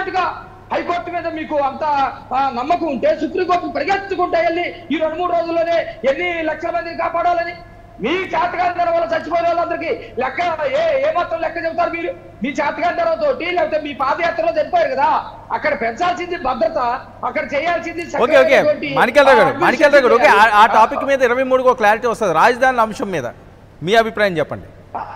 గా హైకోర్టు మీద మీకు అంత ఆ, నమ్మకం ఉంటే సుప్రీంకోర్టు పరిగెత్తుకుంటే వెళ్ళి ఈ రెండు మూడు రోజుల్లోనే ఎన్ని లక్షల మందిని కాపాడాలని మీ చేతగాంధర వల్ల చచ్చిపోయిన వాళ్ళందరికీ లెక్క ఏ ఏ మాత్రం లెక్క చెబుతారు మీరు మీ చేతగాంధర తోటి లేకపోతే మీ పాదయాత్రలో చనిపోయారు కదా అక్కడ పెంచాల్సింది భద్రత అక్కడ చేయాల్సింది ఓకే ఓకే చక్కనైనటువంటి, మాణిక్యాలరావు గారు ఆ, మాణిక్యాలరావు గారు ఓకే ఆ- ఆ ఆ, టాపిక్ మీద ఇరవై మూడుకో క్లారిటీ వస్తుంది రాజధాని అంశం మీద మీ అభిప్రాయం చెప్పండి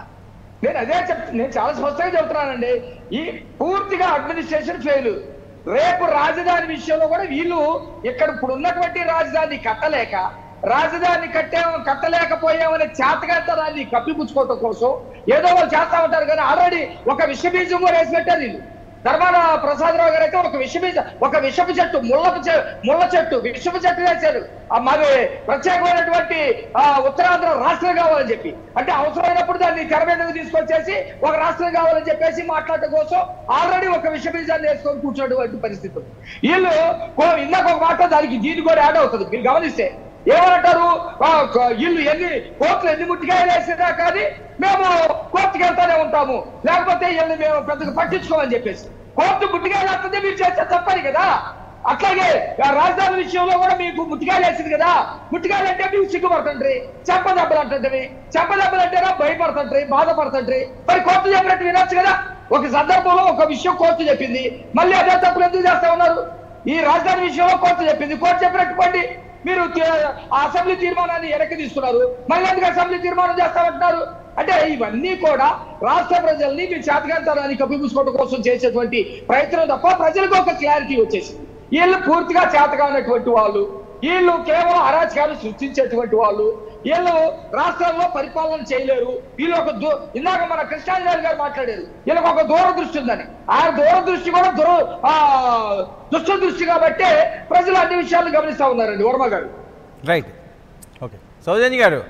నేను అదే చెప్ నేను చాలా స్పష్టంగా చెబుతున్నానండి ఈ పూర్తిగా అడ్మినిస్ట్రేషన్ ఫెయిల్ రేపు రాజధాని విషయంలో కూడా వీళ్ళు ఇక్కడ ఇప్పుడు ఉన్నటువంటి రాజధాని కట్టలేక రాజధాని కట్టాము కట్టలేకపోయామనే చేతకాంతరాన్ని కప్పిపుచ్చుకోవటం కోసం ఏదో వాళ్ళు చేస్తా ఉంటారు కానీ ఆల్రెడీ ఒక విషబీజం కూడా వేసి పెట్టారు వీళ్ళు ధర్మాన ప్రసాదరావు గారు అయితే ఒక విషబీజ ఒక విషపు చెట్టు ముళ్ళపు చె- ముళ్ళ చెట్టు విషపు చెట్టు వేశారు ఆ మరి ప్రత్యేకమైనటువంటి ఆ, ఉత్తరాంధ్ర రాష్ట్రం కావాలని చెప్పి అంటే అవసరమైనప్పుడు దాన్ని తెర మీదకు తీసుకొచ్చేసి ఒక రాష్ట్రం కావాలని చెప్పేసి మాట్లాడటం కోసం ఆల్రెడీ ఒక విషబీజాన్ని వేసుకొని కూర్చున్నటువంటి పరిస్థితి ఉంది. వీళ్ళు కో- ఇందాక ఒక మాట దానికి దీని కూడా యాడ్ అవుతుంది మీరు గమనిస్తే ఏమంటారు ఆ, క- వీళ్ళు ఎన్ని కోర్టులు ఎన్ని ముట్టికాయలు వేసినా కానీ మేము కోర్టుకి వెళ్తానే ఉంటాము లేకపోతే వీళ్ళని మేము పెద్దగా పట్టించుకోమని చెప్పేసి కోర్టు ముట్టికాయలు వేస్తుంది మీరు చేస్తే తప్పని కదా అట్లాగే ఆ రాజధాని విషయంలో కూడా మీకు ముట్టికాయలు వేసింది కదా ముట్టికాయలు అంటే మీకు సిగ్గుపడుతుండ్రి చెంపదెబ్బలు అంటుంటవి చెంపదెబ్బలు అంటేనా భయపడుతుండ్రి బాధపడుతుండ్రి మరి కోర్టు చెప్పినట్టు వినొచ్చు కదా ఒక సందర్భంలో ఒక విషయం కోర్టు చెప్పింది మళ్ళీ అదే తప్పులు ఎందుకు చేస్తా ఉన్నారు ఈ రాజధాని విషయంలో కోర్టు చెప్పింది కోర్టు చెప్పినట్టు పండి మీరు తి- ఆ అసెంబ్లీ తీర్మానాన్ని వెనక్కి తీసుకున్నారు మళ్ళీ ఎందుకు అసెంబ్లీ తీర్మానం చేస్తామంటున్నారు అంటే ఇవన్నీ కూడా రాష్ట్ర ప్రజల్ని మీ చేతకాంతాన్ని కప్పిపుచ్చుకోవడం కోసం చేసేటువంటి ప్రయత్నం తప్ప ప్రజలకు ఒక క్లారిటీ వచ్చేసింది వీళ్ళు పూర్తిగా చేతకానటువంటి వాళ్ళు వీళ్ళు కేవలం అరాచకాలు సృష్టించేటువంటి వాళ్ళు వీళ్ళు రాష్ట్రాల్లో పరిపాలన చేయలేరు వీళ్ళు ఒక దూ ఇందాక మన కృష్ణాంజలి గారు మాట్లాడారు వీళ్ళకి ఒక దూరదృష్టి ఉందని ఆ దూరదృష్టి కూడా దుర ఆ, దుష్ట దృష్టి కాబట్టి ప్రజలు అన్ని విషయాలు గమనిస్తా ఉన్నారండి వర్మ గారు రైట్ ఓకే సౌజన్య గారు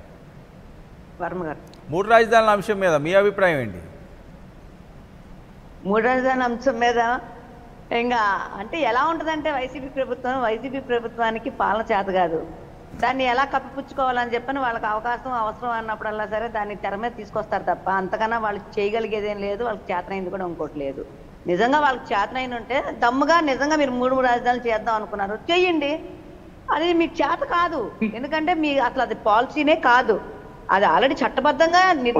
వర్మ గారు మూడు రాజధానుల అంశం మీద మీ అభిప్రాయం ఏంటి మూడు రాజధాని అంశం మీద ఇంకా అంటే ఎలా ఉంటుందంటే వైసీపీ ప్రభుత్వం వైసీపీ ప్రభుత్వానికి పాలన చేత కాదు దాన్ని ఎలా కప్పిపుచ్చుకోవాలని చెప్పని వాళ్ళకి అవకాశం అవసరం అన్నప్పుడల్లా సరే దాన్ని తెర మీద తీసుకొస్తారు తప్ప అంతకన్నా వాళ్ళు చేయగలిగేదేం లేదు వాళ్ళకి చేతనైంది కూడా ఇంకోటి లేదు నిజంగా వాళ్ళకి చేతనైన ఉంటే దమ్ముగా నిజంగా మీరు మూడు మూడు రాజధానులు చేద్దాం అనుకున్నారు చెయ్యండి అది మీకు చేత కాదు ఎందుకంటే మీ అసలు అది పాలసీనే కాదు అది ఆల్రెడీ చట్టబద్ధంగా నిర్-